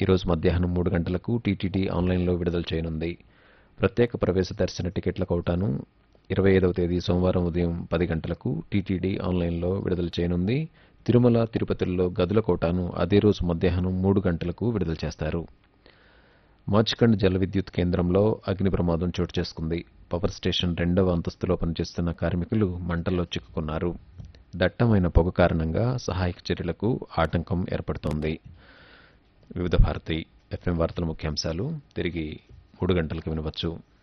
ఈరోజు మధ్యాహ్నం మూడు గంటలకు టీటీడీ ఆన్లైన్లో విడుదల చేయనుంది ప్రత్యేక ప్రవేశ దర్శన టికెట్ల కోటాను ఇరవై ఐదవ తేదీ సోమవారం ఉదయం పది గంటలకు టీటీడీ ఆన్లైన్లో విడుదల చేయనుంది తిరుమల తిరుపతిల్లో గదుల కోటాను అదే రోజు మధ్యాహ్నం మూడు గంటలకు విడుదల చేస్తారు మాచికండ్ జల విద్యుత్ కేంద్రంలో అగ్ని ప్రమాదం చోటు చేసుకుంది పవర్ స్టేషన్ రెండవ అంతస్తులో పనిచేస్తున్న కార్మికులు మంటల్లో చిక్కుకున్నారు దట్టమైన పొగ కారణంగా సహాయక చర్యలకు ఆటంకం ఏర్పడుతోంది వివిధ భారతి ఎఫ్ఎం వార్తల ముఖ్యాంశాలు తిరిగి మూడు గంటలకు వినవచ్చు